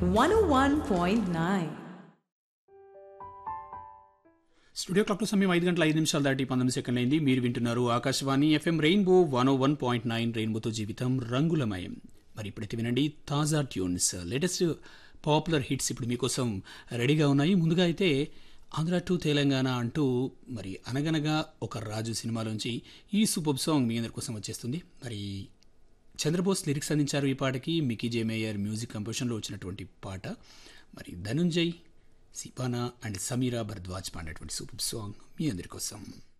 101.9. Studio క్లాక్లో సమయం ఐదు గంటల ఐదు నిమిషాలు దాటి పంతొమ్మిది సెకండ్లు అయింది మీరు వింటున్నారు Akashvani FM rainbow one o one point nine రెయిన్బోతో జీవితం రంగులమయం మరి ఇప్పుడైతే వినండి తాజా ట్యూన్స్ లేటెస్ట్ పాపులర్ హిట్స్ ఇప్పుడు మీకోసం రెడీగా ఉన్నాయి ముందుగా అయితే ఆంధ్ర టు తెలంగాణ అంటూ మరి అనగనగా ఒక రాజు సినిమాలోంచి ఈ సూపర్ సాంగ్ మీ అందరి కోసం వచ్చేస్తుంది మరి చంద్రబోస్ లిరిక్స్ అందించారు ఈ పాటకి మికీ జే మేయర్ మ్యూజిక్ కంపోజిషన్లో వచ్చినటువంటి పాట మరి ధనుంజయ్ సిపానా అండ్ సమీరా భరద్వాజ్ పాడినటువంటి సూపర్ సాంగ్ మీ అందరి కోసం